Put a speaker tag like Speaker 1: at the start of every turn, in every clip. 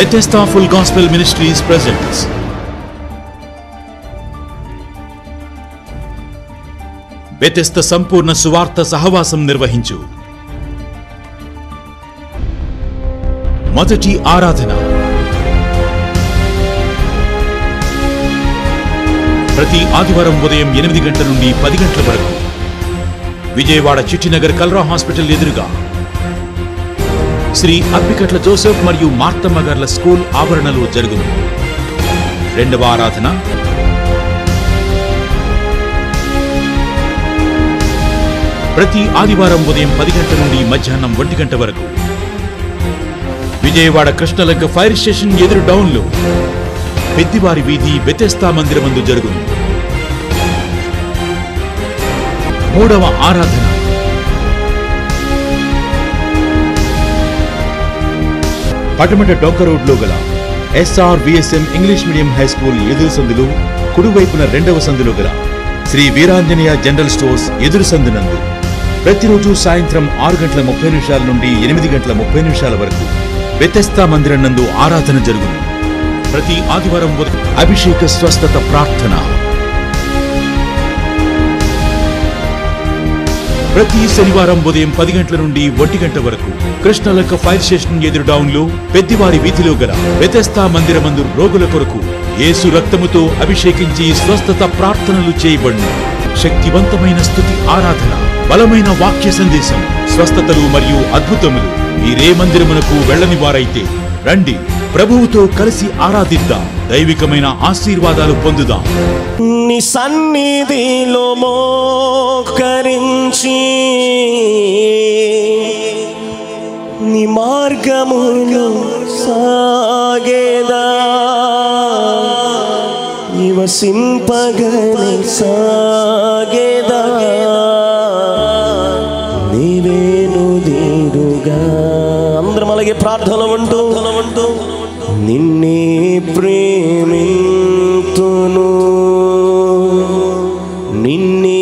Speaker 1: Bethesda Full Gospel Ministries presents Bethesda సంపూర్ణ సువార్త సహవాసం నిర్వహించు మొదటి ఆరాధన ప్రతి ఆదివారం ఉదయం ఎనిమిది గంటల నుండి పది గంటల వరకు విజయవాడ చిట్టినగర్ కల్రా హాస్పిటల్ ఎదురుగా శ్రీ అప్పికట్ల జోసెఫ్ మరియు మార్తమ్మ గార్ల స్కూల్ ఆవరణలో జరుగును రెండవ ఆరాధన ప్రతి ఆదివారం ఉదయం పది గంటల నుండి మధ్యాహ్నం ఒంటి గంట వరకు విజయవాడ కృష్ణలంక ఫైర్ స్టేషన్ ఎదురు డౌన్లో పెద్దివారి వీధి బెతెస్తా మందిరమందు జరుగును మూడవ ఆరాధన పటమట డొంక రోడ్లో గల SR VSM English medium high school ఎదురు సందులు కుడివైపున రెండవ సందులో గల శ్రీ వీరాంజనేయ జనరల్ స్టోర్స్ ఎదురు సందునందు ప్రతిరోజు సాయంత్రం ఆరు గంటల ముప్పై నిమిషాల నుండి ఎనిమిది గంటల ముప్పై నిమిషాల వరకు వ్యతస్థా మందిరం నందు ఆరాధన జరుగును ప్రతి ఆదివారం ఉదయం అభిషేక స్వస్థత ప్రార్థన ప్రతి శనివారం ఉదయం పది గంటల నుండి ఒంటి గంట వరకు కృష్ణలంక ఫైర్ స్టేషన్ ఎదురు డౌన్ లో పెద్దివారి వీధిలో గల వ్యతస్థా మందిరమందు రోగుల కొరకు యేసు రక్తముతో అభిషేకించి స్వస్థత ప్రార్థనలు చేయబడును శక్తివంతమైన స్థుతి ఆరాధన బలమైన వాక్య సందేశం స్వస్థతలు మరియు అద్భుతములు మీరే మందిరమునకు వెళ్ళని వారైతే రండి ప్రభువుతో కలిసి ఆరాధిద్దాం దైవికమైన ఆశీర్వాదాలు పొందుదాం
Speaker 2: నీ సన్నిధిలో మోకరించి నీ మార్గములు సాగేదా నివసింపగని సాగేదా నీవేను దీరుగా అందరం అలాగే ప్రార్థన ఉంటూ ఉంటూ నిన్నే ప్రేమింతును నిన్నే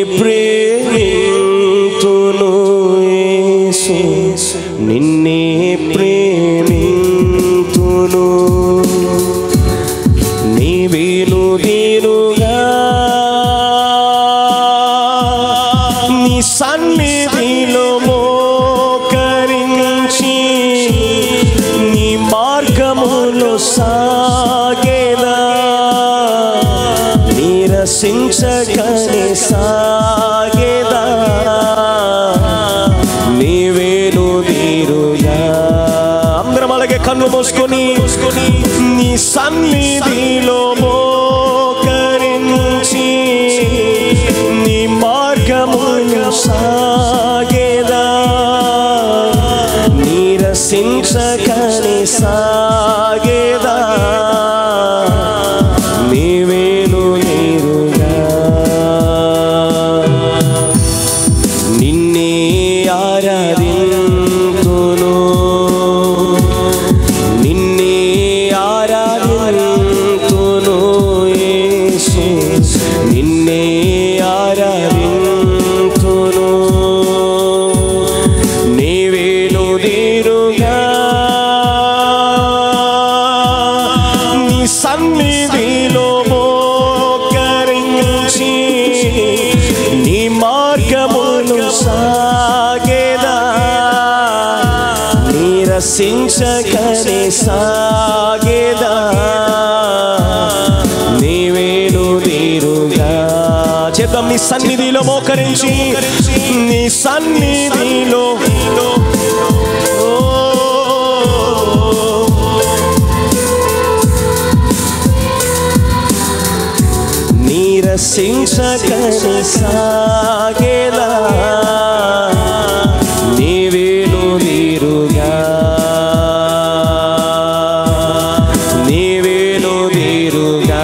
Speaker 2: ప్రేమింతును యేసు నిన్నే ప్రేమింతును నీవేను దీరుగా నీ సన్నిధిలో మోకరించి నీ మార్గములో సాగేదా నీరసించకని సాగేదా నీవేను తీరుగా అందరం అలాగే కన్ను మూసుకొని నీ సన్నిధిలో మోకరించి నీ మార్గములు సాగేదా నీరసించకని సాగేదా నీవేను నీరుగా నిన్నే ఆరాధింతును నిన్నే ఆరాధింతును యేసు నిన్నే ఆరాధింతును నీవేను దీరుగా నీ సన్నిధిలో మోకరించి నీ మార్గములు సాగేదా నీరసించకని సాగేదా నీవేను తీరుగా చేద్దాం నీ సన్నిధిలో మోకరించి నీ సన్నిధిలో ఓ నీరసించకని సాగేలా నీవేను నీరుగా నీవేను నీరుగా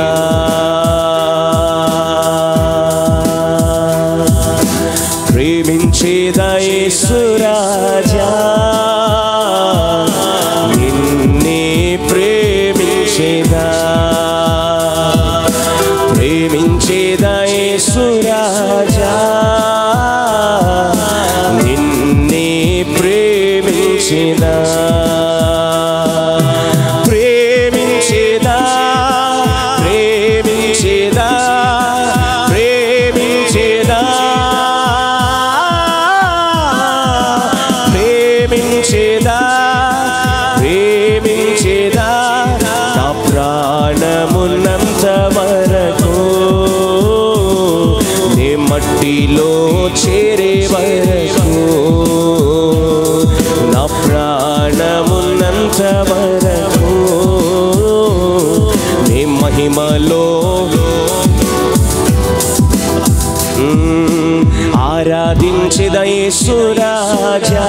Speaker 2: ప్రేమించేదయేసురాజా నిన్నే ప్రేమించేదా ప్రేమించేదయేసురాజా ఇంటిలో చేరే వరకు నా ప్రాణమున్నంత వరకు నీ మహిమలో మ్మ్, ఆరాధించిద యేసురాజా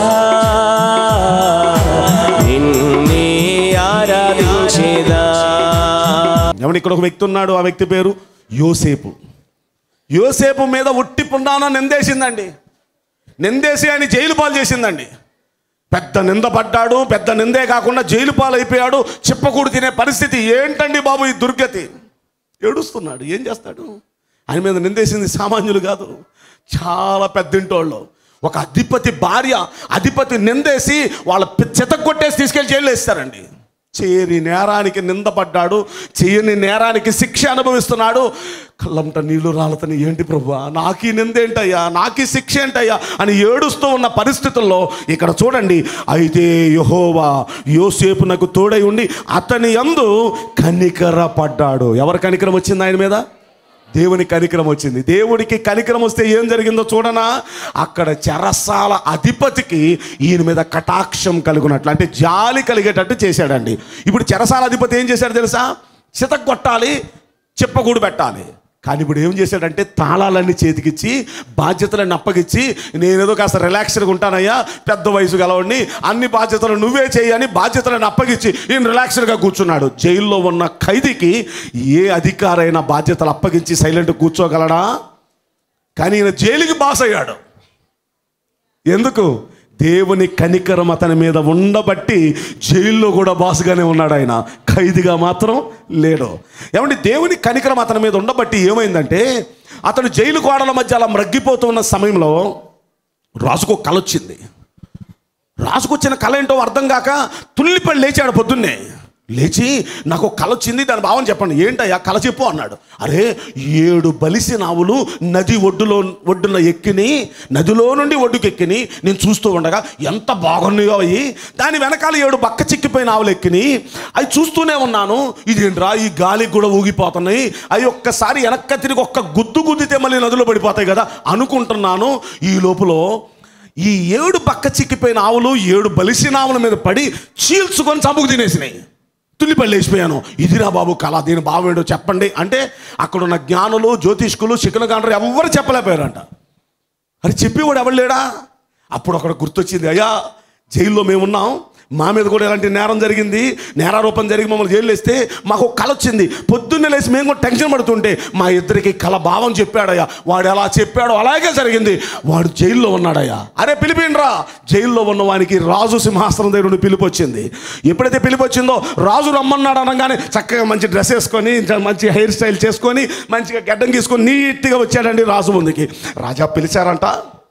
Speaker 2: నిన్నే ఆరాధించేదా
Speaker 3: ఏమంటే ఇక్కడ ఒక వ్యక్తి ఉన్నాడు ఆ వ్యక్తి పేరు యోసేపు యోసేపు మీద ఉట్టి పుండాన నిందేసిందండి నిందేసి ఆయన జైలు పాలు చేసిందండి పెద్ద నింద పడ్డాడు పెద్ద నిందే కాకుండా జైలు పాలు అయిపోయాడు చిప్పకూడు తినే పరిస్థితి ఏంటండి బాబు ఈ దుర్గతి ఏడుస్తున్నాడు ఏం చేస్తాడు ఆయన మీద నిందేసింది సామాన్యులు కాదు చాలా పెద్దింటోళ్ళు ఒక అధిపతి భార్య అధిపతి నిందేసి వాళ్ళ కొట్టేసి తీసుకెళ్ళి జైలు వేస్తారండి చేయని నేరానికి నిందపడ్డాడు చేయని నేరానికి శిక్ష అనుభవిస్తున్నాడు కళ్ళంట నీళ్లు రాలతని ఏంటి ప్రభు నాకీ నిందేంటయ్యా నాకీ శిక్ష ఏంటయ్యా అని ఏడుస్తూ ఉన్న పరిస్థితుల్లో ఇక్కడ చూడండి అయితే యహోవా యోసేపునకు తోడై ఉండి అతని యందు కనికర పడ్డాడు ఎవరు కనికరం వచ్చింది ఆయన మీద దేవుని కనికరం వచ్చింది దేవుడికి కనికరం వస్తే ఏం జరిగిందో చూడనా అక్కడ చెరసాల అధిపతికి ఈయన మీద కటాక్షం కలుగునట్లు అంటే జాలి కలిగేటట్టు చేశాడండి ఇప్పుడు చెరసాల అధిపతి ఏం చేశాడు తెలుసా చితక్ కొట్టాలి చెప్పగూడు పెట్టాలి కానీ ఇప్పుడు ఏం చేశాడంటే తాళాలన్నీ చేతికిచ్చి బాధ్యతలన్నీ అప్పగిచ్చి నేనేదో కాస్త రిలాక్స్డ్గా ఉంటానయ్యా పెద్ద వయసు గలవాడిని అన్ని బాధ్యతలు నువ్వే చేయని బాధ్యతలను అప్పగిచ్చి ఈయన రిలాక్స్డ్గా కూర్చున్నాడు జైల్లో ఉన్న ఖైదీకి ఏ అధికారైన బాధ్యతలు అప్పగించి సైలెంట్ కూర్చోగలడా కానీ ఈయన జైలుకి బాస్ అయ్యాడు ఎందుకు దేవుని కనికరం అతని మీద ఉండబట్టి జైల్లో కూడా బాసుగానే ఉన్నాడు ఆయన ఖైదీగా మాత్రం లేడు ఏమంటే దేవుని కనికరం అతని మీద ఉండబట్టి ఏమైందంటే అతను జైలు గోడల మధ్య అలా మ్రగ్గిపోతున్న సమయంలో రాజుకు ఒక కల వచ్చింది రాజుకొచ్చిన కళ ఏంటో అర్థం కాక తుల్లిపడి లేచాడు పొద్దున్నే లేచి నాకు ఒక కళ వచ్చింది దాని భావం చెప్పండి ఏంటయ్యా కళ చెప్పు అన్నాడు అరే ఏడు బలిసి నావులు నది ఒడ్డులో ఒడ్డున ఎక్కిని నదిలో నుండి ఒడ్డుకి ఎక్కిని నేను చూస్తూ ఉండగా ఎంత బాగున్నాయో అవి దాని వెనకాల ఏడు బక్క చిక్కిపోయిన ఆవులు ఎక్కిని అవి చూస్తూనే ఉన్నాను ఇదేంట్రా ఈ గాలికి కూడా ఊగిపోతున్నాయి అవి ఒక్కసారి వెనక్క తిరిగి ఒక్క గుద్దు గుద్దితే మళ్ళీ నదిలో పడిపోతాయి కదా అనుకుంటున్నాను ఈ లోపల ఈ ఏడు పక్క చిక్కిపోయిన ఆవులు ఏడు బలిసిన ఆవుల మీద పడి చీల్చుకొని చంపుకు తినేసినాయి తుల్లిపల్లి వేసిపోయాను ఇదిరా బాబు కళ దీని బావేడో చెప్పండి అంటే అక్కడున్న జ్ఞానులు జ్యోతిష్కులు శిఖనగాండ్రు ఎవ్వరు చెప్పలేకపోయారంట అది చెప్పేవాడు ఎవరు లేడా అప్పుడు అక్కడ గుర్తొచ్చింది అయ్యా జైల్లో మేము ఉన్నాం మా మీద కూడా ఇలాంటి నేరం జరిగింది నేరారోపణ జరిగి మమ్మల్ని జైలు వేస్తే మాకు ఒక కళ వచ్చింది పొద్దున్నే లేసి మేము కూడా టెన్షన్ పడుతుంటే మా ఇద్దరికి కళ భావం చెప్పాడయ్యా వాడు ఎలా చెప్పాడో అలాగే జరిగింది వాడు జైల్లో ఉన్నాడయ్యా అరే పిలిపిండ్రా జైల్లో ఉన్న వానికి రాజు సింహాసనం దగ్గర నుండి పిలుపు వచ్చింది ఎప్పుడైతే పిలుపు వచ్చిందో రాజు రమ్మన్నాడు అనగానే చక్కగా మంచి డ్రెస్ వేసుకొని మంచి హెయిర్ స్టైల్ చేసుకొని మంచిగా గడ్డం తీసుకొని నీట్గా వచ్చాడండి రాజు ముందుకి రాజా పిలిచారంట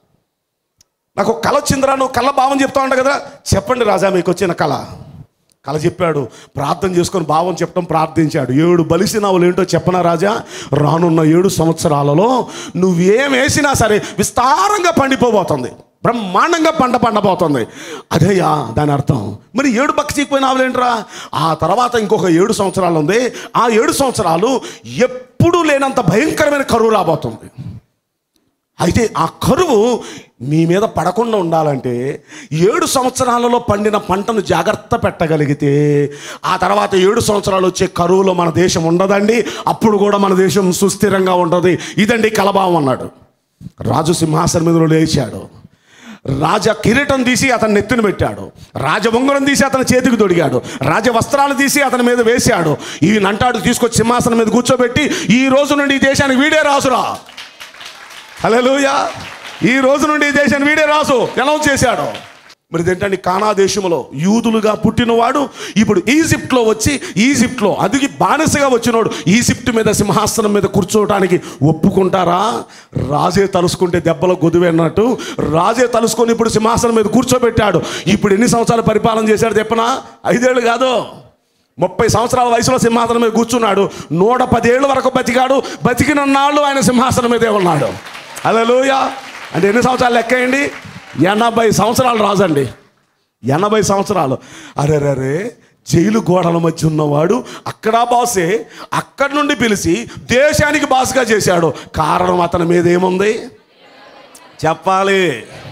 Speaker 3: నాకు ఒక కళ వచ్చిందిరా నువ్వు కళ భావం చెప్తా ఉంటా కదా చెప్పండి రాజా మీకు వచ్చిన కళ కళ చెప్పాడు ప్రార్థన చేసుకొని భావం చెప్పడం ప్రార్థించాడు ఏడు బలిసినావులు ఏంటో చెప్పనా రాజా రానున్న ఏడు సంవత్సరాలలో నువ్వేం వేసినా సరే విస్తారంగా పండిపోబోతుంది బ్రహ్మాండంగా పంట పండబోతుంది అదేయా దాని అర్థం మరి ఏడు పక్క చీకిపోయిన ఆవులేంట్రా ఆ తర్వాత ఇంకొక ఏడు సంవత్సరాలు ఉంది ఆ ఏడు సంవత్సరాలు ఎప్పుడూ లేనంత భయంకరమైన కరువు రాబోతుంది అయితే ఆ కరువు మీ మీద పడకుండా ఉండాలంటే ఏడు సంవత్సరాలలో పండిన పంటను జాగ్రత్త పెట్టగలిగితే ఆ తర్వాత ఏడు సంవత్సరాలు వచ్చే కరువులో మన దేశం ఉండదండి అప్పుడు కూడా మన దేశం సుస్థిరంగా ఉంటుంది ఇదండి కలభావం అన్నాడు రాజు సింహాసనం మీద లేచాడు రాజ కిరీటం తీసి అతని నెత్తిన పెట్టాడు రాజ ఉంగరం తీసి అతని చేతికి తొడిగాడు రాజ వస్త్రాలు తీసి అతని మీద వేశాడు ఈయన అంటాడు తీసుకొచ్చి సింహాసనం మీద కూర్చోబెట్టి ఈ రోజు నుండి ఈ దేశానికి వీడే రాసురా హలోయా ఈ రోజు నుండి ఈ దేశాన్ని వీడే రాసు అనౌన్స్ చేశాడు మరి ఏంటంటే కానా దేశంలో యూదులుగా పుట్టినవాడు ఇప్పుడు ఈజిప్ట్లో వచ్చి ఈజిప్ట్లో అదిగి బానిసగా వచ్చినోడు ఈజిప్ట్ మీద సింహాసనం మీద కూర్చోవడానికి ఒప్పుకుంటారా రాజే తలుసుకుంటే దెబ్బలో గొదువన్నట్టు రాజే తలుసుకొని ఇప్పుడు సింహాసనం మీద కూర్చోబెట్టాడు ఇప్పుడు ఎన్ని సంవత్సరాలు పరిపాలన చేశాడు చెప్పనా ఐదేళ్ళు కాదు ముప్పై సంవత్సరాల వయసులో సింహాసనం మీద కూర్చున్నాడు నూట పదేళ్ళ వరకు బతికాడు బతికినన్నాళ్ళు ఆయన సింహాసనం మీదే ఉన్నాడు అలలోయ అంటే ఎన్ని సంవత్సరాలు లెక్కేయండి ఎనభై సంవత్సరాలు రాజండి ఎనభై సంవత్సరాలు అరే అరే జైలు గోడల మధ్య ఉన్నవాడు అక్కడ బాసే అక్కడి నుండి పిలిచి దేశానికి బాస్గా చేశాడు కారణం అతని మీద ఏముంది చెప్పాలి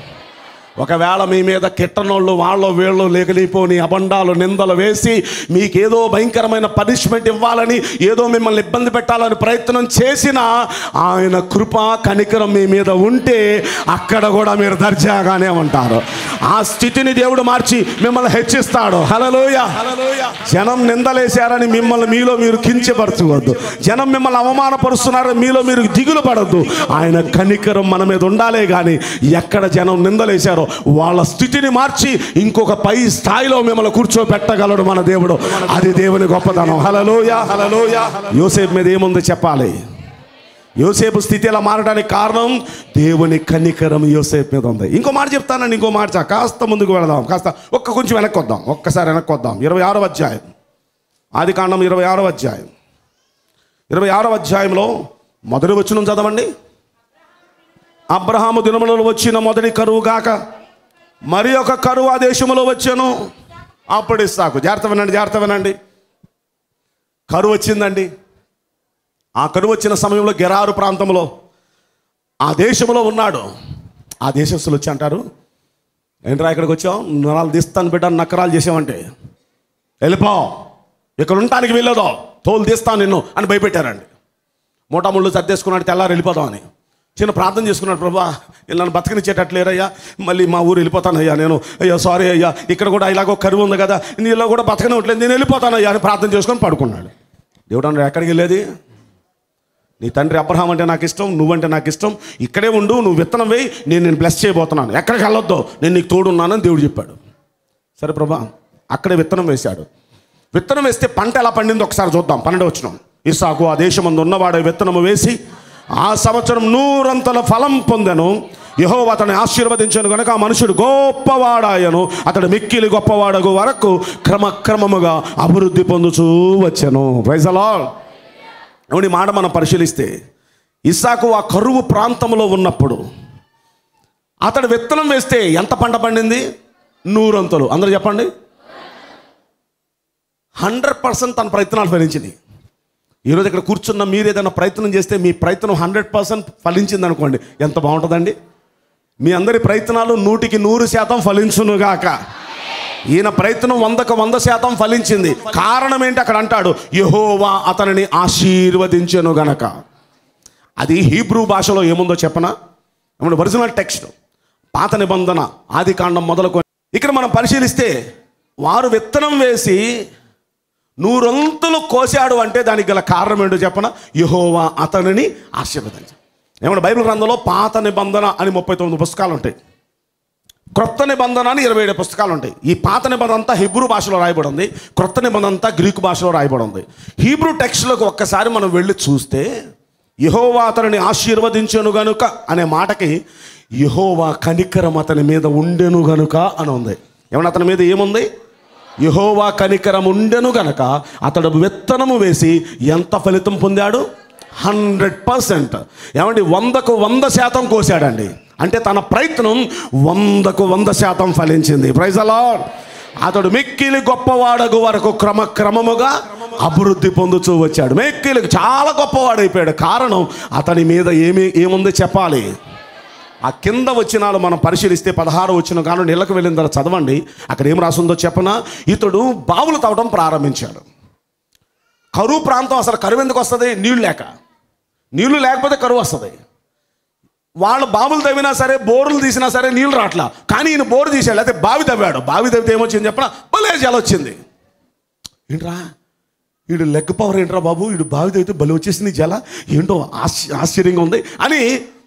Speaker 3: ఒకవేళ మీ మీద కిట్టనోళ్ళు వాళ్ళు వీళ్ళు లేకలిపోని అబండాలు నిందలు వేసి మీకేదో భయంకరమైన పనిష్మెంట్ ఇవ్వాలని ఏదో మిమ్మల్ని ఇబ్బంది పెట్టాలని ప్రయత్నం చేసినా ఆయన కృప కనికరం మీ మీద ఉంటే అక్కడ కూడా మీరు దర్జాగానే ఉంటారు ఆ స్థితిని దేవుడు మార్చి మిమ్మల్ని హెచ్చిస్తాడు హలలోయ జనం నిందలేశారని మిమ్మల్ని మీలో మీరు కించపరచవద్దు జనం మిమ్మల్ని అవమానపరుస్తున్నారని మీలో మీరు దిగులు పడద్దు ఆయన కనికరం మన మీద ఉండాలే కానీ ఎక్కడ జనం నిందలేశారో వాళ్ళ స్థితిని మార్చి ఇంకొక పై స్థాయిలో మిమ్మల్ని కూర్చోబెట్టగలడు మన దేవుడు అది దేవుని గొప్పతనం హలలోయ హలలోయ యోసేపు మీద ఏముంది చెప్పాలి యోసేపు స్థితి ఎలా మారడానికి కారణం దేవుని కనికరం యోసేపు మీద ఉంది ఇంకో మాట చెప్తానండి ఇంకో మాట చా- కాస్త ముందుకు వెళదాం కాస్త ఒక్క కొంచెం వెనక్కి వద్దాం ఒక్కసారి వెనక్కి వద్దాం ఇరవై ఆరో అధ్యాయం ఆది కాండం ఇరవై ఆరో అధ్యాయం ఇరవై ఆరో అధ్యాయంలో మొదటి వచ్చిన చదవండి అబ్రహాము దినములలో వచ్చిన మొదటి కరువు గాక మరి ఒక కరువు ఆ దేశములో వచ్చాను అప్పుడు ఇస్తాకు జాగ్రత్త వినండి జాగ్రత్త వినండి కరువు వచ్చిందండి ఆ కరువు వచ్చిన సమయంలో గెరారు ప్రాంతంలో ఆ దేశంలో ఉన్నాడు ఆ దేశస్తులు వచ్చి అంటారు ఏంట్రా ఇక్కడికి వచ్చాం నరాలు తీస్తాను బిడ్డ నక్కరాలు చేసామంటే వెళ్ళిపో ఇక్కడ ఉండటానికి వెళ్ళదో తోలు తీస్తాను నిన్ను అని భయపెట్టారండి మూటా ముళ్ళు సర్దేసుకున్నాడు తెల్లారు వెళ్ళిపోదామని చిన్న ప్రార్థన చేసుకున్నాడు ప్రభా నన్ను బతకనిచ్చేటట్లేరయ్యా మళ్ళీ మా ఊరు వెళ్ళిపోతానయ్యా నేను అయ్యా సారీ అయ్యా ఇక్కడ కూడా ఇలాగో కరువు ఉంది కదా నీలో కూడా బతకనివ్వట్లేదు నేను వెళ్ళిపోతానయ్యా అని ప్రార్థన చేసుకొని పడుకున్నాడు దేవుడు అన్నాడు ఎక్కడికి వెళ్ళేది నీ తండ్రి అబ్రహాం అంటే నాకు ఇష్టం నువ్వంటే నాకు ఇష్టం ఇక్కడే ఉండు నువ్వు విత్తనం వేయి నేను నేను బ్లెస్ చేయబోతున్నాను ఎక్కడికి వెళ్ళొద్దు నేను నీకు తోడున్నానని దేవుడు చెప్పాడు సరే ప్రభా అక్కడే విత్తనం వేశాడు విత్తనం వేస్తే పంట ఎలా పండిందో ఒకసారి చూద్దాం పన్నెండు వచ్చిన ఇసాకు ఆ దేశమందు ఉన్నవాడు విత్తనము వేసి ఆ సంవత్సరం నూరంతల ఫలం పొందెను యహో అతన్ని ఆశీర్వదించను కనుక ఆ మనుషుడు గొప్పవాడాయను అతడు మిక్కిలి గొప్పవాడగు వరకు క్రమక్రమముగా అభివృద్ధి పొందుచూ వచ్చాను వైజలా అవును ఈ మాట మనం పరిశీలిస్తే ఇస్సాకు ఆ కరువు ప్రాంతంలో ఉన్నప్పుడు అతడు విత్తనం వేస్తే ఎంత పంట పండింది నూరంతలు అందరూ చెప్పండి హండ్రెడ్ పర్సెంట్ తన ప్రయత్నాలు ఫలించింది ఈరోజు ఇక్కడ కూర్చున్న మీరు ఏదైనా ప్రయత్నం చేస్తే మీ ప్రయత్నం హండ్రెడ్ పర్సెంట్ ఫలించింది అనుకోండి ఎంత బాగుంటుందండి మీ అందరి ప్రయత్నాలు నూటికి నూరు శాతం ఫలించునుగాక ఈయన ప్రయత్నం వందకు వంద శాతం ఫలించింది కారణం ఏంటి అక్కడ అంటాడు యహోవా అతనిని ఆశీర్వదించెను గనక అది హీబ్రూ భాషలో ఏముందో చెప్పనా ఏమన్నా ఒరిజినల్ టెక్స్ట్ పాత నిబంధన ఆది కాండం మొదలుకొని ఇక్కడ మనం పరిశీలిస్తే వారు విత్తనం వేసి నూరొంతులు కోశాడు అంటే దానికి గల కారణం ఏంటో చెప్పన యహోవా అతనిని ఆశీర్వదించాడు ఏమన్నా బైబిల్ గ్రంథంలో పాత నిబంధన అని ముప్పై తొమ్మిది పుస్తకాలు ఉంటాయి క్రొత్త నిబంధన అని ఇరవై ఏడు పుస్తకాలు ఉంటాయి ఈ పాత నిబంధన అంతా హిబ్రూ భాషలో రాయబడి ఉంది క్రొత్త నిబంధన అంతా గ్రీకు భాషలో రాయబడి ఉంది హీబ్రూ టెక్స్ట్లోకి ఒక్కసారి మనం వెళ్ళి చూస్తే యహోవా అతనిని ఆశీర్వదించెను గనుక అనే మాటకి యహోవా కనికరం అతని మీద ఉండెను గనుక అని ఉంది ఏమన్నా అతని మీద ఏముంది యహోవా కనికరం ఉండెను గనక అతడు విత్తనము వేసి ఎంత ఫలితం పొందాడు హండ్రెడ్ పర్సెంట్ ఏమండి వందకు వంద శాతం కోసాడండి అంటే తన ప్రయత్నం వందకు వంద శాతం ఫలించింది ప్రైజ్ అలా అతడు మిక్కిలి గొప్పవాడగు వరకు క్రమక్రమముగా అభివృద్ధి పొందుతూ వచ్చాడు మిక్కిలి చాలా గొప్పవాడైపోయాడు కారణం అతని మీద ఏమి ఏముంది చెప్పాలి ఆ కింద వచ్చినాలు మనం పరిశీలిస్తే పదహారు వచ్చిన కాను నీళ్ళకు వెళ్ళిన తర్వాత చదవండి అక్కడ ఏం రాసిందో చెప్పనా ఇతడు బావులు తవ్వడం ప్రారంభించాడు కరువు ప్రాంతం అసలు కరువు ఎందుకు వస్తుంది నీళ్ళు లేక నీళ్లు లేకపోతే కరువు వస్తుంది వాళ్ళు బావులు తవ్వినా సరే బోర్లు తీసినా సరే నీళ్ళు రాట్లా కానీ ఈయన బోరు తీసాడు లేకపోతే బావి తవ్వాడు బావి తవ్వితే ఏమొచ్చింది చెప్పనా భలే జల వచ్చింది ఏంట్రా వీడు లెగ్ పవర్ ఏంట్రా బాబు వీడు బావి తవ్వితే బలి వచ్చేసింది జల ఏంటో ఆశ్చ ఆశ్చర్యంగా ఉంది అని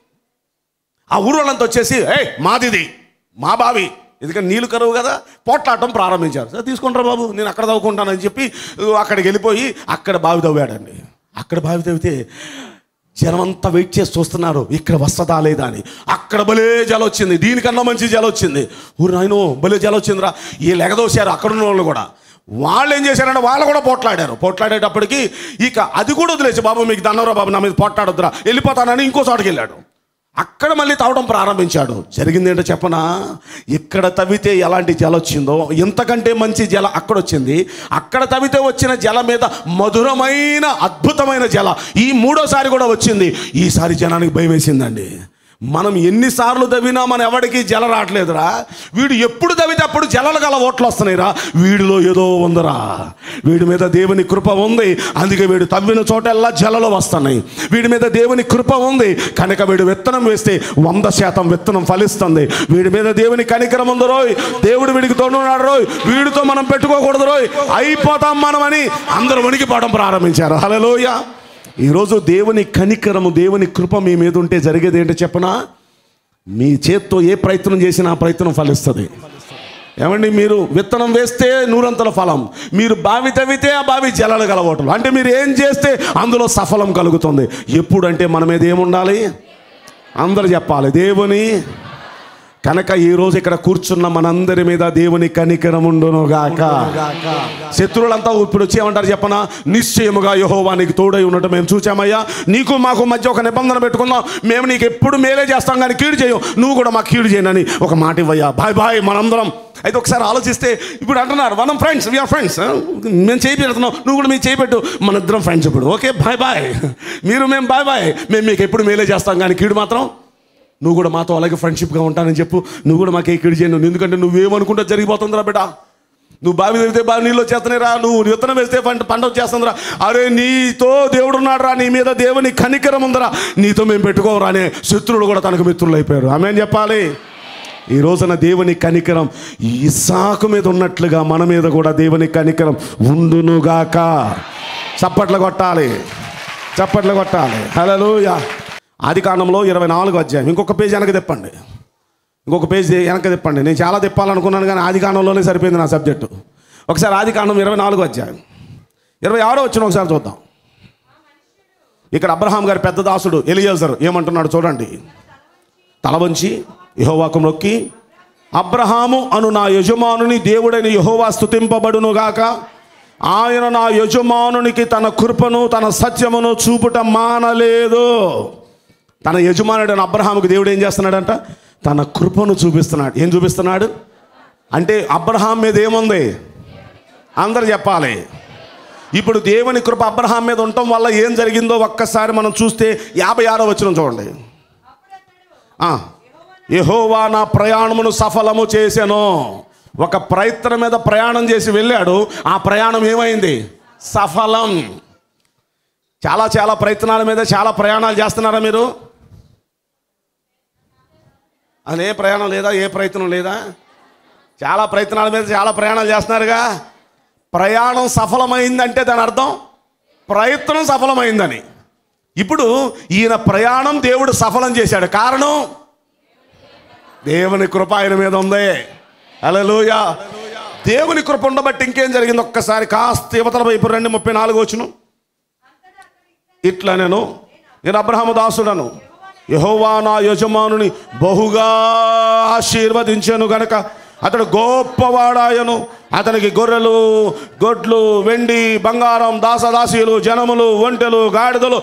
Speaker 3: ఆ ఊరు వాళ్ళంతా వచ్చేసి ఏ మాదిది మా బావి ఎందుకంటే నీళ్ళు కరువు కదా పోట్లాడటం ప్రారంభించారు సరే తీసుకుంటారా బాబు నేను అక్కడ తవ్వుకుంటానని చెప్పి ఊ, అక్కడికి వెళ్ళిపోయి అక్కడ బావి తవ్వాడండి అక్కడ బావి తవ్వితే జనమంతా వెయిట్ చేసి చూస్తున్నారు ఇక్కడ వస్తుందా లేదా అని అక్కడ భలే జల వచ్చింది దీనికన్నా మంచి జల వచ్చింది ఊరు నాయనో భలే జల వచ్చిందిరా ఈ లెగదోశారు అక్కడ ఉన్న వాళ్ళు కూడా వాళ్ళు ఏం చేశారంటే వాళ్ళు కూడా పోట్లాడారు పోట్లాడేటప్పటికి ఇక అది కూడా వదిలేసి బాబు మీకు దన్నవరా బాబు నా మీద పోట్లాడొద్దురా వెళ్ళిపోతానని ఇంకో చోటకి వెళ్ళాడు అక్కడ మళ్ళీ తవ్వడం ప్రారంభించాడు జరిగింది ఏంటో చెప్పనా ఇక్కడ తవ్వితే ఎలాంటి జల వచ్చిందో ఇంతకంటే మంచి జల అక్కడ వచ్చింది అక్కడ తవ్వితే వచ్చిన జల మీద మధురమైన అద్భుతమైన జల ఈ మూడోసారి కూడా వచ్చింది ఈసారి జనానికి భయం వేసిందండి మనం ఎన్నిసార్లు తవ్వినా మన ఎవడికి జల రావట్లేదురా వీడు ఎప్పుడు తవ్వితే అప్పుడు జలలు గల ఓట్లు వస్తున్నాయిరా వీడిలో ఏదో ఉందిరా వీడి మీద దేవుని కృప ఉంది అందుకే వీడు తవ్విన చోటల్లా జలలు వస్తున్నాయి వీడి మీద దేవుని కృప ఉంది కనుక వీడు విత్తనం వేస్తే వంద శాతం విత్తనం ఫలిస్తుంది వీడి మీద దేవుని కనికరం ఉంది రోయ్ దేవుడు వీడికి తోడున్నాడు రోయ్ వీడితో మనం పెట్టుకోకూడదు రోయ్ అయిపోతాం మనం అని అందరూ వణికిపోవడం ప్రారంభించారు హలోయ ఈరోజు దేవుని కనికరము దేవుని కృప మీ మీద ఉంటే జరిగేది ఏంటో చెప్పనా మీ చేత్తో ఏ ప్రయత్నం చేసినా ఆ ప్రయత్నం ఫలిస్తుంది ఏమండి మీరు విత్తనం వేస్తే నూరంతల ఫలం మీరు బావి తవ్వితే ఆ బావి జలాలు కలవటం అంటే మీరు ఏం చేస్తే అందులో సఫలం కలుగుతుంది ఎప్పుడు అంటే మన మీద ఏముండాలి అందరు చెప్పాలి దేవుని కనుక ఈ రోజు ఇక్కడ కూర్చున్న మనందరి మీద దేవుని కనికరం ఉండును గాక శత్రువులంతా ఇప్పుడు వచ్చి ఏమంటారు చెప్పనా నిశ్చయముగా యహోవా నీకు తోడై ఉండటం మేము చూచామయ్యా నీకు మాకు మధ్య ఒక నిబంధన పెట్టుకుందాం మేము నీకు ఎప్పుడు మేలే చేస్తాం కానీ కీడు చేయం నువ్వు కూడా మాకు కీడు చేయనని ఒక మాట ఇవ్వయ్యా బాయ్ బాయ్ మనందరం అయితే ఒకసారి ఆలోచిస్తే ఇప్పుడు అంటున్నారు మనం ఫ్రెండ్స్ వీఆర్ ఫ్రెండ్స్ మేము చేయి పెడుతున్నాం నువ్వు కూడా మీరు చేయి పెట్టు మన ఇద్దరం ఫ్రెండ్స్ ఇప్పుడు ఓకే బాయ్ బాయ్ మీరు మేము బాయ్ బాయ్ మేము మీకు ఎప్పుడు మేలే చేస్తాం కానీ కీడు మాత్రం నువ్వు కూడా మాతో అలాగే ఫ్రెండ్షిప్గా ఉంటానని చెప్పు నువ్వు కూడా మాకు ఎక్కడి చేయను ఎందుకంటే నువ్వేమనుకుంటే జరిగిపోతుందిరా బిడ్డ నువ్వు బావి తెగితే బావి నీళ్ళు వచ్చేస్తున్నాయిరా నువ్వు విత్తనం వేస్తే పంట పంట వచ్చేస్తుందిరా అరే నీతో దేవుడు ఉన్నాడు రా నీ మీద దేవుని కనికరం ఉందిరా నీతో మేము పెట్టుకోవరా అనే శత్రువులు కూడా తనకు మిత్రులు అయిపోయారు ఆమె చెప్పాలి ఈ రోజున దేవుని కనికరం ఇసాకు మీద ఉన్నట్లుగా మన మీద కూడా దేవుని కనికరం ఉండునుగాక చప్పట్లు కొట్టాలి చప్పట్లు కొట్టాలి హలోయ ఆది కాండంలో ఇరవై నాలుగు అధ్యాయం ఇంకొక పేజ్ వెనక తిప్పండి ఇంకొక పేజ్ వెనక తిప్పండి నేను చాలా తిప్పాలనుకున్నాను కానీ ఆది కాండంలోనే సరిపోయింది నా సబ్జెక్టు ఒకసారి ఆది కాండం ఇరవై నాలుగు అధ్యాయం ఇరవై ఆరో వచ్చిన ఒకసారి చూద్దాం ఇక్కడ అబ్రహాం గారి పెద్ద దాసుడు ఎలియజర్ ఏమంటున్నాడు చూడండి తల వంచి యహోవాకు మొక్కి అబ్రహాము అను నా యజమానుని దేవుడైన యహోవా స్థుతింపబడునుగాక ఆయన నా యజమానునికి తన కృపను తన సత్యమును చూపుట మానలేదు తన యజమానుడైన అబ్రహాముకి దేవుడు ఏం చేస్తున్నాడంట తన కృపను చూపిస్తున్నాడు ఏం చూపిస్తున్నాడు అంటే అబ్రహాం మీద ఏముంది అందరు చెప్పాలి ఇప్పుడు దేవుని కృప అబ్రహాం మీద ఉండటం వల్ల ఏం జరిగిందో ఒక్కసారి మనం చూస్తే యాభై ఆరో వచ్చిన చూడండి ఆ, యెహోవా నా ప్రయాణమును సఫలము చేశాను ఒక ప్రయత్నం మీద ప్రయాణం చేసి వెళ్ళాడు ఆ ప్రయాణం ఏమైంది సఫలం చాలా చాలా ప్రయత్నాల మీద చాలా ప్రయాణాలు చేస్తున్నారా మీరు అదే ప్రయాణం లేదా ఏ ప్రయత్నం లేదా చాలా ప్రయత్నాల మీద చాలా ప్రయాణాలు చేస్తున్నారుగా ప్రయాణం సఫలమైందంటే దాని అర్థం ప్రయత్నం సఫలమైందని ఇప్పుడు ఈయన ప్రయాణం దేవుడు సఫలం చేశాడు కారణం దేవుని కృప ఆయన మీద ఉంది అలలోయ దేవుని కృప ఉండబట్టి ఇంకేం జరిగింది ఒక్కసారి కాస్త యువతల వైపు రండి ముప్పై నాలుగు వచ్చును ఇట్లా నేను నేను అబ్రహాము దాసుడను యహోవా నా యజమానుని బహుగా ఆశీర్వదించాను గనక అతడు గొప్పవాడాయను అతనికి గొర్రెలు గొడ్లు వెండి బంగారం దాసదాసీలు జనములు ఒంటెలు గాడిదలు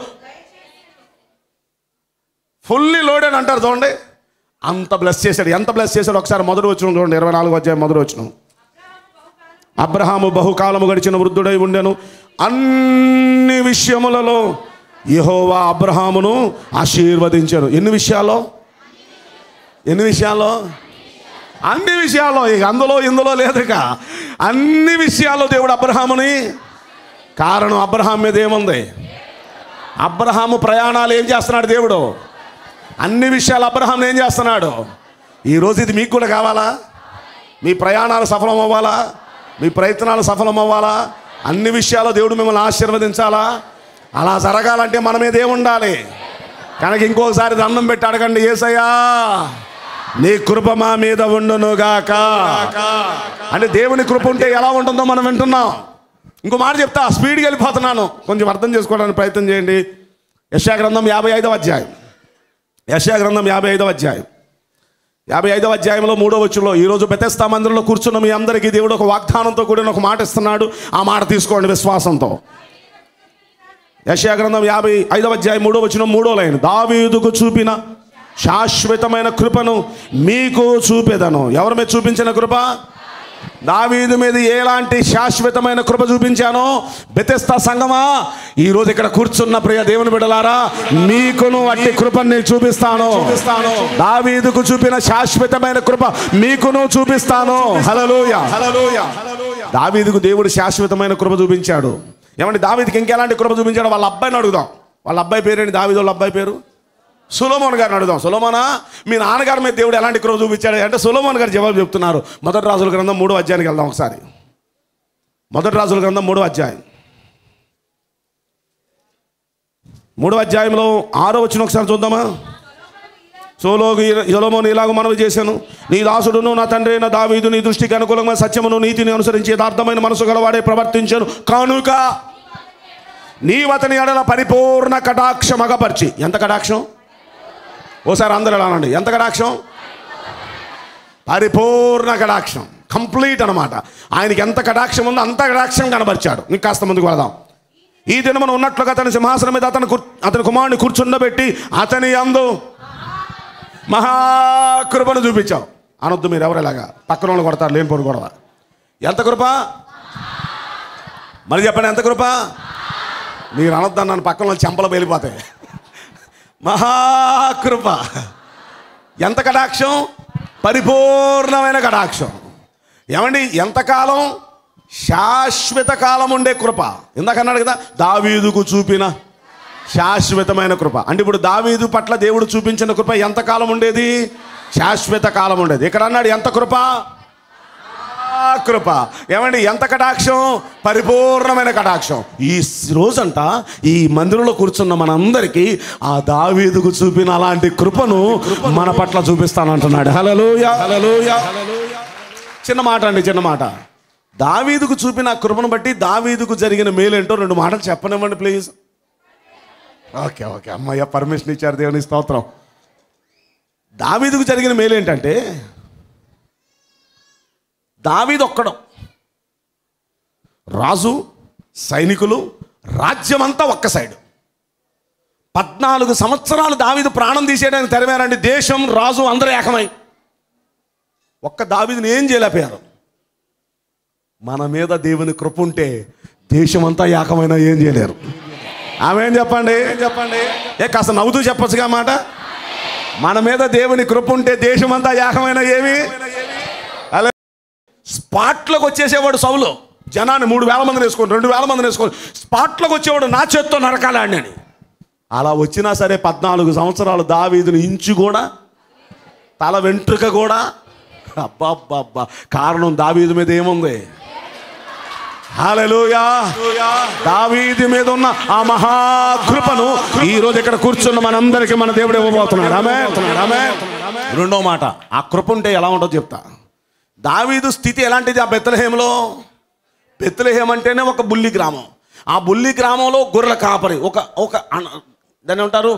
Speaker 3: ఫుల్లీ లోడ్ అని అంటారు చూడండి అంత బ్లెస్ చేశాడు ఎంత బ్లెస్ చేశాడు ఒకసారి మొదటి వచ్చిన చూడండి ఇరవై నాలుగు అధ్యాయం మొదటి వచ్చిన అబ్రహాము బహుకాలము గడిచిన వృద్ధుడై ఉండెను అన్ని విషయములలో యెహోవా అబ్రహామును ఆశీర్వదించారు ఎన్ని విషయాల్లో ఎన్ని విషయాల్లో అన్ని విషయాల్లో ఇక అందులో ఇందులో లేదు ఇక అన్ని విషయాల్లో దేవుడు అబ్రహాముని కారణం అబ్రహాం మీద ఏముంది అబ్రహాము ప్రయాణాలు ఏం చేస్తున్నాడు దేవుడు అన్ని విషయాలు అబ్రహాం ఏం చేస్తున్నాడు ఈరోజు ఇది మీకు కూడా కావాలా మీ ప్రయాణాలు సఫలం అవ్వాలా మీ ప్రయత్నాలు సఫలం అవ్వాలా అన్ని విషయాల్లో దేవుడు మిమ్మల్ని ఆశీర్వదించాలా అలా జరగాలంటే మన మీద ఏముండాలి కనుక ఇంకోసారి దండం పెట్టి అడగండి ఏసయ్యా నీ కృప మా మీద ఉండునుగాక అంటే దేవుని కృప ఉంటే ఎలా ఉంటుందో మనం వింటున్నాం ఇంకో మాట చెప్తా స్పీడ్కి వెళ్ళిపోతున్నాను కొంచెం అర్థం చేసుకోవడానికి ప్రయత్నం చేయండి యశా గ్రంథం యాభై ఐదవ అధ్యాయం యశా గ్రంథం యాభై ఐదవ అధ్యాయం యాభై ఐదవ అధ్యాయంలో మూడో వచ్చులో ఈరోజు బెతెస్తా మందిరంలో కూర్చున్న మీ అందరికీ దేవుడు ఒక వాగ్దానంతో కూడిన ఒక మాట ఇస్తున్నాడు ఆ మాట తీసుకోండి విశ్వాసంతో యశా గ్రంథం యాభై ఐదవ అధ్యాయం మూడో వచ్చిన మూడో లైన్ దావీదుకు చూపిన శాశ్వతమైన కృపను మీకు చూపేదను ఎవరి మీద చూపించిన కృప దావీదు మీద ఎలాంటి శాశ్వతమైన కృప చూపించానో బెతెస్తా సంగమా ఈ రోజు ఇక్కడ కూర్చున్న ప్రియ దేవుని బిడలారా మీకును అట్టి కృపను నేను చూపిస్తాను చూపిస్తాను దావీదుకు చూపిన శాశ్వతమైన కృప మీకును చూపిస్తాను హలలోయ హలలోయ దావీదుకు దేవుడు శాశ్వతమైన కృప చూపించాడు ఏమంటే దావీదుకి ఇంకెలాంటి కృప చూపించాడు వాళ్ళ అబ్బాయిని అడుగుదాం వాళ్ళ అబ్బాయి పేరేంటి దావీదు వాళ్ళ అబ్బాయి పేరు సులోమోన్ గారిని అడుగుదాం సులోమోనా మీ నాన్నగారి మీద దేవుడు ఎలాంటి కృప చూపించాడు అంటే సులోమోన్ గారు జవాబు చెప్తున్నారు మొదటి రాజుల గ్రంథం మూడో అధ్యాయానికి వెళ్దాం ఒకసారి మొదటి రాజుల గ్రంథం మూడో అధ్యాయం మూడో అధ్యాయంలో ఆరో వచ్చిన ఒకసారి చూద్దామా సోలోగు సొలోమోను ఇలాగ మనవి చేశాను నీ దాసుడును నా తండ్రి అయిన దావీదు నీ దృష్టికి అనుకూలంగా సత్యమును నీతిని అనుసరించి యథార్థమైన మనసు గలవాడే ప్రవర్తించాను కానుక నీవు అతని ఎడల పరిపూర్ణ కటాక్షం అగపరిచి ఎంత కటాక్షం ఓసారి అందరూ ఎలా అనండి ఎంత కటాక్షం పరిపూర్ణ కటాక్షం కంప్లీట్ అనమాట ఆయనకి ఎంత కటాక్షం ఉందో అంత కటాక్షం కనబరిచాడు నీకు కాస్త ముందుకు వెళదాం ఈ దినమున ఉన్నట్లుగా అతని సింహాసనం మీద అతని కూర్- అతని కుమారుని కూర్చుండబెట్టి అతని అందు మహాకృపను చూపించావు అనొద్దు మీరు ఎవరు ఇలాగా పక్కన వాళ్ళు కొడతారు లేని పొరు కొడవ ఎంత కృప మరి చెప్పండి ఎంత కృప మీరు అనొద్దు నన్ను పక్కన వాళ్ళు చెంపలు వెళ్ళిపోతాయి మహాకృప ఎంత కటాక్షం పరిపూర్ణమైన కటాక్షం ఏమండి ఎంతకాలం శాశ్వత కాలం ఉండే కృప ఇందాక అన్నాడు కదా దావీదుకు చూపిన శాశ్వతమైన కృప అంటే ఇప్పుడు దావీదు పట్ల దేవుడు చూపించిన కృప ఎంతకాలం ఉండేది శాశ్వత కాలం ఉండేది ఇక్కడ అన్నాడు ఎంత కృప ఆ కృప ఏమండి ఎంత కటాక్షం పరిపూర్ణమైన కటాక్షం ఈ రోజంట ఈ మందిరంలో కూర్చున్న మనందరికీ ఆ దావీదుకు చూపిన అలాంటి కృపను మన పట్ల చూపిస్తానంటున్నాడు హలలోయ హలలోయ చిన్న మాట అండి చిన్న మాట దావీదుకు చూపిన ఆ కృపను బట్టి దావీదుకు జరిగిన మేలేంటో రెండు మాటలు చెప్పనివ్వండి ప్లీజ్ ఓకే ఓకే అమ్మయ్య పర్మిషన్ ఇచ్చారు దేవుని స్తోత్రం దావీదుకు జరిగిన మేలేంటంటే దావీదు ఒక్కడం రాజు సైనికులు రాజ్యమంతా ఒక్క సైడు పద్నాలుగు సంవత్సరాలు దావీదు ప్రాణం తీసేయడానికి తెరవారండి దేశం రాజు అందరూ ఏకమై ఒక్క దావీదుని ఏం చేయలేకపోయారు మన మీద దేవుని కృప ఉంటే దేశమంతా ఏకమైన ఏం చేయలేరు ఆమె ఏం చెప్పండి ఏం చెప్పండి ఏ కాస్త నవ్వుతూ చెప్పొచ్చుగా మాట మన మీద దేవుని కృప ఉంటే దేశమంతా ఏకమైన ఏమి అలా స్పాట్లోకి వచ్చేసేవాడు సౌలు జనాన్ని మూడు వేల మందిని వేసుకొని రెండు వేల మందిని వేసుకొని స్పాట్లోకి వచ్చేవాడు నా చేత్తో నరకాలండి అని అలా వచ్చినా సరే పద్నాలుగు సంవత్సరాలు దావీదుని ఇంచు కూడా తల వెంట్రుక కూడా అబ్బా అబ్బా అబ్బా కారణం దావీదు మీద ఏముంది హల్లెలూయా దావీదు మీద ఉన్న ఆ మహాకృపను ఈ రోజు ఇక్కడ కూర్చున్న మనందరికీ మన దేవుడు ఇవ్వబోతున్నాడు ఆమె ఆమె రెండో మాట ఆ కృప ఉంటే ఎలా ఉంటుందో చెప్తా దావీదు స్థితి ఎలాంటిది ఆ బెత్తలహేమలో బెత్తలహేం అంటేనే ఒక బుల్లి గ్రామం ఆ బుల్లి గ్రామంలో గొర్రెల కాపరి ఒక ఒక అన- దాన్ని ఏమంటారు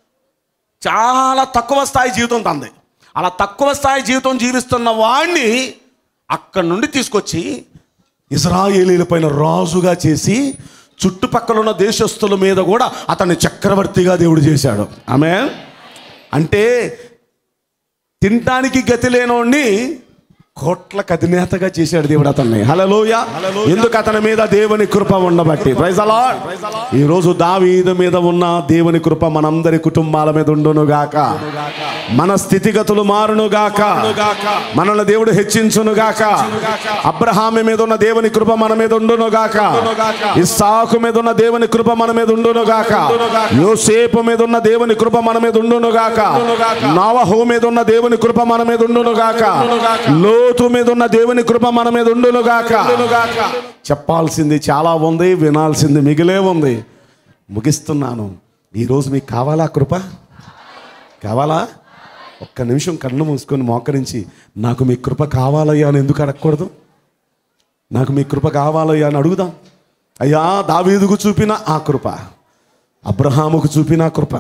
Speaker 3: చాలా తక్కువ స్థాయి జీవితం తంది అలా తక్కువ స్థాయి జీవితం జీవిస్తున్న వాడిని అక్కడి నుండి తీసుకొచ్చి ఇస్రాయేలీల పైన రాజుగా చేసి చుట్టుపక్కల ఉన్న దేశస్తుల మీద కూడా అతన్ని చక్రవర్తిగా దేవుడు చేశాడు ఆమె అంటే తినటానికి గతి లేనోడిని కోట్లకు అధినేతగా చేశాడు దేవుడు అతన్ని హలలోయ ఎందుకు అతని మీద దేవుని కృప ఉండబట్టి ప్రైజ్ అలా ఈ రోజు దావీదు మీద ఉన్న దేవుని కృప మనందరి కుటుంబాల మీద ఉండును గాక మన స్థితిగతులు మారును గాక మనల్ని దేవుడు హెచ్చించును గాక అబ్రహామి మీద ఉన్న దేవుని కృప మన మీద ఉండును గాక ఇస్సాకు మీద ఉన్న దేవుని కృప మన మీద ఉండును గాక యోసేపు మీద ఉన్న దేవుని కృప మన మీద ఉండును గాక నవహు మీద ఉన్న దేవుని కృప మన మీద ఉండును గాక లోతు మీద ఉన్న దేవుని కృప మన మీద ఉండును గాక చెప్పాల్సింది చాలా ఉంది వినాల్సింది మిగిలే ఉంది ముగిస్తున్నాను ఈరోజు మీకు కావాలా కృప కావాలా ఒక్క నిమిషం కళ్ళు మూసుకొని మోకరించి నాకు మీ కృప కావాలయ్యా అని ఎందుకు అడగకూడదు నాకు మీ కృప కావాలయ్యా అని అడుగుదాం అయ్యా దావీదుకు చూపిన ఆ కృప అబ్రహాముకు చూపిన ఆ కృప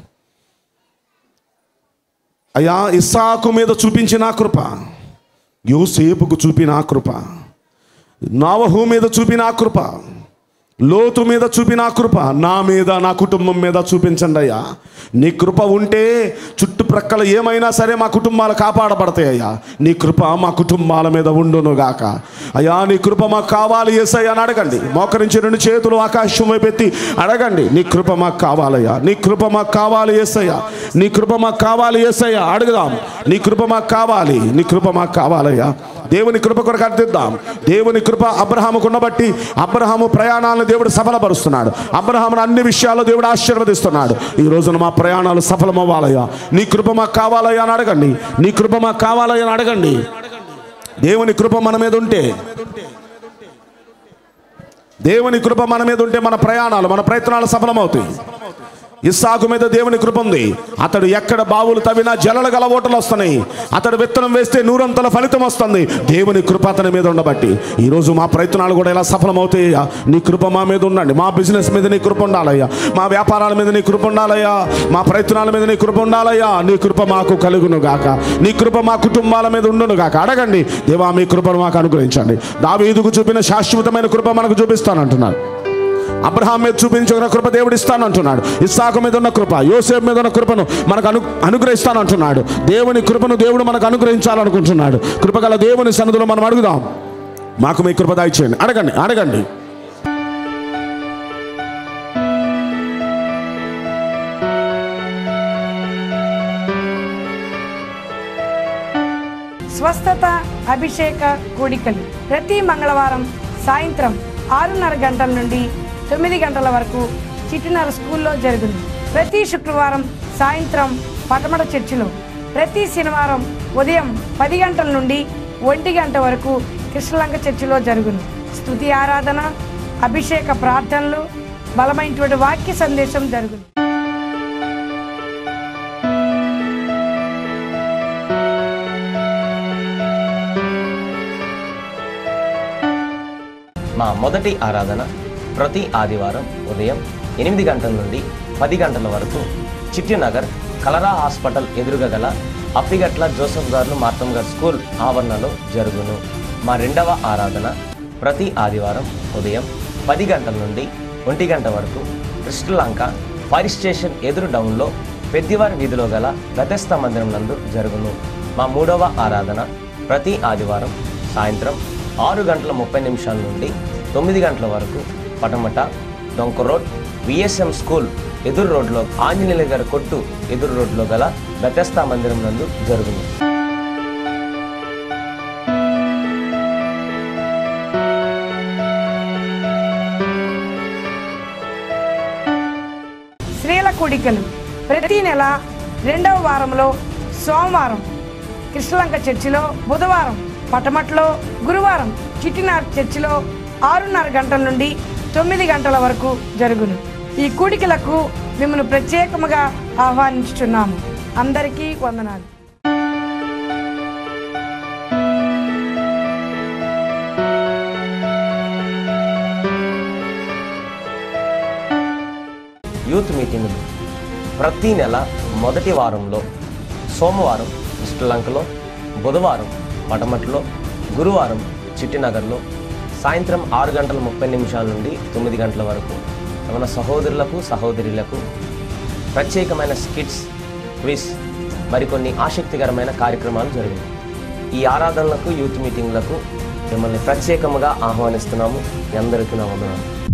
Speaker 3: అయ్యా ఇస్సాకు మీద చూపించిన ఆ కృప యోసేపుకు చూపిన ఆ కృప నావహు మీద చూపిన ఆ కృప లోతు మీద చూపిన ఆ కృప నా మీద నా కుటుంబం మీద చూపించండి అయ్యా నీ కృప ఉంటే చుట్టుప్రక్కల ఏమైనా సరే మా కుటుంబాలు కాపాడబడతాయి అయ్యా నీ కృప మా కుటుంబాల మీద ఉండును గాక అయ్యా నీ కృప మాకు కావాలి ఏసయ్యా అని అడగండి మోకరించి రెండు చేతులు ఆకాశం వైపు ఎత్తి అడగండి నీ కృప మాకు కావాలయ్యా నీ కృప మాకు కావాలి ఏసయ్యా నీ కృప మాకు కావాలి ఏసయ్యా అడుగుదాం నీ కృప మాకు కావాలి నీ కృప మాకు కావాలయ్యా దేవుని కృప కొరకు అర్థిద్దాం దేవుని కృప అబ్రహాముకు ఉండబట్టి అబ్రహాము ప్రయాణాలను దేవుడు సఫలపరుస్తున్నాడు అబ్రహామును అన్ని విషయాల్లో దేవుడు ఆశీర్వదిస్తున్నాడు ఈ రోజున మా ప్రయాణాలు సఫలమవ్వాలయ్యా నీ కృప మాకు కావాలయ్యా అని అడగండి నీ కృప మాకు కావాలయ్యా అని అడగండి దేవుని కృప మన మీద ఉంటే దేవుని కృప మన మీద ఉంటే మన ప్రయాణాలు మన ప్రయత్నాలు సఫలమవుతాయి ఇస్సాకు మీద దేవుని కృప ఉంది అతడు ఎక్కడ బావులు తవ్వినా జలలు గల ఓటలు వస్తున్నాయి అతడు విత్తనం వేస్తే నూరంతల ఫలితం వస్తుంది దేవుని కృప అతని మీద ఉండబట్టి ఈరోజు మా ప్రయత్నాలు కూడా ఎలా సఫలమవుతాయ్యా నీ కృప మా మీద ఉండండి మా బిజినెస్ మీద నీ కృప ఉండాలయ్యా మా వ్యాపారాల మీద నీ కృప ఉండాలయ్యా మా ప్రయత్నాల మీద నీ కృప ఉండాలయ్యా నీ కృప మాకు కలుగును గాక నీ కృప మా కుటుంబాల మీద ఉండును గాక అడగండి దేవా మీ కృపను మాకు అనుగ్రహించండి దావీదుకు చూపిన శాశ్వతమైన కృప మనకు చూపిస్తానంటున్నారు అబ్రహాం మీద చూపించిన కృప దేవుడు ఇస్తానంటున్నాడు ఇస్సాకు మీద ఉన్న కృప యోసేపు మీద ఉన్న కృపను మనకు అను అనుగ్రహిస్తానంటున్నాడు దేవుని కృపను దేవుడు మనకు అనుగ్రహించాలనుకుంటున్నాడు కృపగల దేవుని సన్నిధిలో మనం అడుగుదాం మాకు మీ కృప దాయిచేయండి అడగండి అడగండి
Speaker 4: స్వస్థత అభిషేక కూడికలు ప్రతి మంగళవారం సాయంత్రం ఆరున్నర గంటల నుండి తొమ్మిది గంటల వరకు చిట్టినర స్కూల్లో జరుగును ప్రతి శుక్రవారం సాయంత్రం పటమట చర్చిలో ప్రతి శనివారం ఉదయం పది గంటల నుండి ఒంటి గంట వరకు కృష్ణలంక చర్చిలో జరుగును స్తుతి ఆరాధన అభిషేక ప్రార్థనలు బలమైనటువంటి వాక్య సందేశం జరుగును
Speaker 5: మా మొదటి ఆరాధన ప్రతి ఆదివారం ఉదయం ఎనిమిది గంటల నుండి పది గంటల వరకు చిట్టినగర్ కలరా హాస్పిటల్ ఎదురుగా గల అప్పిగట్ల జోసఫ్ గారు మార్తమ్ గారు స్కూల్ ఆవరణలో జరుగును మా రెండవ ఆరాధన ప్రతి ఆదివారం ఉదయం పది గంటల నుండి ఒంటి గంట వరకు కృష్ణలంక ఫైర్ స్టేషన్ ఎదురు డౌన్లో పెద్దివారి వీధిలో గల గతస్థ మందిరం నందు జరుగును మా మూడవ ఆరాధన ప్రతి ఆదివారం సాయంత్రం ఆరు గంటల ముప్పై నిమిషాల నుండి తొమ్మిది గంటల వరకు పటమట డొంక రోడ్ విఎస్ఎం స్కూల్ ఎదురు రోడ్లో ఆంజనేయుల గారి కొట్టు ఎదురు రోడ్లో గల బెతస్తా మందిరం నందు జరుగును
Speaker 4: స్త్రీల కూడికలు ప్రతి నెల రెండవ వారంలో సోమవారం కృష్ణలంక చర్చిలో బుధవారం పటమట్లో గురువారం చిట్టినార్ చర్చిలో ఆరున్నర గంటల నుండి తొమ్మిది గంటల వరకు జరుగును ఈ కూడికలకు మిమ్మల్ని ప్రత్యేకముగా ఆహ్వానించుచున్నాము అందరికీ వందనాలు
Speaker 5: యూత్ మీటింగులు ప్రతి నెల మొదటి వారంలో సోమవారం శ్రీలంకలో బుధవారం పటమట్లో గురువారం చిట్టినగర్లో సాయంత్రం ఆరు గంటల ముప్పై నిమిషాల నుండి తొమ్మిది గంటల వరకు మన సహోదరులకు సహోదరులకు ప్రత్యేకమైన స్కిట్స్ క్విజ్ మరికొన్ని ఆసక్తికరమైన కార్యక్రమాలు జరిగాయి ఈ ఆరాధనలకు యూత్ మీటింగ్లకు మిమ్మల్ని ప్రత్యేకముగా ఆహ్వానిస్తున్నాము మీ అందరికీ నా వందనాలు